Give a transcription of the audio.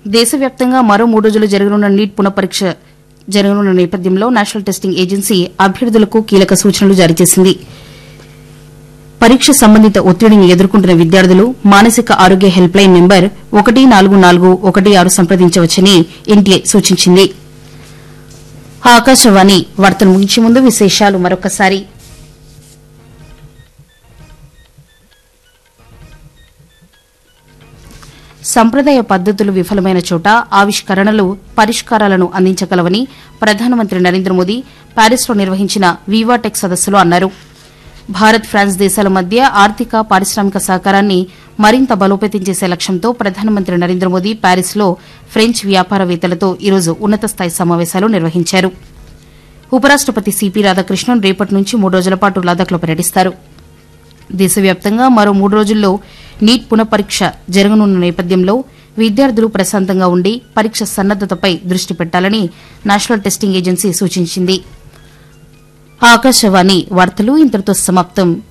దేశవ్యాప్తంగా మరో మూడు రోజులు జరగనున్న నీట్ పునఃపరీక్ష జరగనున్న నేపథ్యంలో నేషనల్ టెస్టింగ్ ఏజెన్సీ అభ్యర్థులకు కీలక సూచనలు జారీ చేసింది పరీక్ష సంబంధిత ఒత్తిడిని ఎదుర్కొంటున్న విద్యార్థులు మానసిక ఆరోగ్య హెల్ప్ లైన్ నెంబర్ ఒకటి నాలుగు నాలుగు ఒకటి ఆరు సంప్రదించవచ్చని ఎన్టీఏ సూచించింది ఆకాశవాణి వార్తలు ముగించే ముందు విశేషాలు మరొకసారి సంప్రదాయ పద్దతులు విఫలమైన చోట ఆవిష్కరణలు పరిష్కారాలను అందించగలవని ప్రధానమంత్రి నరేంద్ర మోదీ ప్యారిస్లో నిర్వహించిన వివాటెక్ సదస్సులో అన్నారు భారత్ ఫ్రాన్స్ దేశాల మధ్య ఆర్థిక పారిశ్రామిక సహకారాన్ని మరింత బలోపేతం చేసే లక్ష్యంతో ప్రధానమంత్రి నరేంద్ర మోదీ ప్యారిస్లో ఫ్రెంచ్ వ్యాపారవేత్తలతో ఈరోజు ఉన్నత స్థాయి సమావేశాలు నిర్వహించారు ఉపరాష్టపతి సిపి రాధాకృష్ణన్ రేపటి నుంచి మూడు రోజుల పాటు లదాఖ్లో పర్యటిస్తారు దేశవ్యాప్తంగా మరో మూడు రోజుల్లో నీట్ పునఃపరీక్ష జరగనున్న నేపథ్యంలో విద్యార్థులు ప్రశాంతంగా ఉండి పరీక్ష సన్నద్దతపై దృష్టి పెట్టాలని నేషనల్ టెస్టింగ్ ఏజెన్సీ సూచించింది ఆకాశవాణి వార్తలు ఇంతటితో సమాప్తం